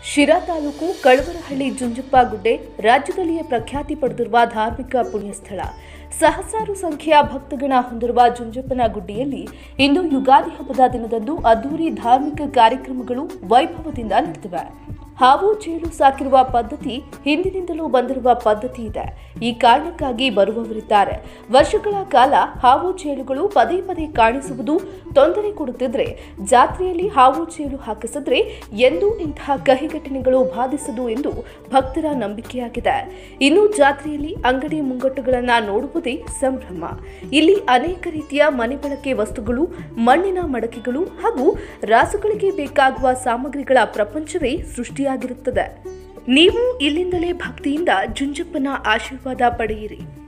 ಶಿರಾ ತಾಲೂಕು ಕಳವರಹಳ್ಳಿ ಜುಂಜಪ್ಪ ಗುಡ್ಡೆ ರಾಜ್ಯದಲ್ಲಿಯೇ ಪ್ರಖ್ಯಾತಿ ಪಡೆದಿರುವ ಧಾರ್ಮಿಕ ಪುಣ್ಯಸ್ಥಳ ಸಹಸ್ರಾರು ಸಂಖ್ಯೆಯ ಭಕ್ತಗಣ ಹೊಂದಿರುವ ಜುಂಜಪ್ಪನ ಗುಡ್ಡೆಯಲ್ಲಿ ಇಂದು ಯುಗಾದಿ ಹಬ್ಬದ ದಿನದಂದು ಅದ್ದೂರಿ ಧಾರ್ಮಿಕ ಕಾರ್ಯಕ್ರಮಗಳು ವೈಭವದಿಂದ ನಡೆದಿವೆ ಹಾವು ಚೇಳು ಸಾಕಿರುವ ಪದ್ಧತಿ ಹಿಂದಿನಿಂದಲೂ ಬಂದಿರುವ ಪದ್ಧತಿ ಇದೆ ಈ ಕಾರಣಕ್ಕಾಗಿ ಬರುವವರಿದ್ದಾರೆ ವರ್ಷಗಳ ಕಾಲ ಹಾವು ಚೇಳುಗಳು ಪದೇ ಪದೇ ಕಾಣಿಸುವುದು ತೊಂದರೆ ಕೊಡುತ್ತಿದ್ರೆ ಜಾತ್ರೆಯಲ್ಲಿ ಹಾವು ಚೇಳು ಹಾಕಿಸಿದ್ರೆ ಎಂದೂ ಇಂತಹ ಕಹಿ ಘಟನೆಗಳು ಬಾಧಿಸದು ಎಂದು ಭಕ್ತರ ನಂಬಿಕೆಯಾಗಿದೆ ಇನ್ನು ಜಾತ್ರೆಯಲ್ಲಿ ಅಂಗಡಿ ಮುಂಗಟ್ಟುಗಳನ್ನು ನೋಡುವುದೇ ಸಂಭ್ರಮ ಇಲ್ಲಿ ಅನೇಕ ರೀತಿಯ ಮನೆ ಬಳಕೆ ವಸ್ತುಗಳು ಮಣ್ಣಿನ ಮಡಕೆಗಳು ಹಾಗೂ ರಾಸುಗಳಿಗೆ ಬೇಕಾಗುವ ಸಾಮಗ್ರಿಗಳ ಪ್ರಪಂಚವೇ ಸೃಷ್ಟಿಯಾಗಿರುತ್ತದೆ ನೀವು ಇಲ್ಲಿಂದಲೇ ಭಕ್ತಿಯಿಂದ ಜುಂಜಪ್ಪನ ಆಶೀರ್ವಾದ ಪಡೆಯಿರಿ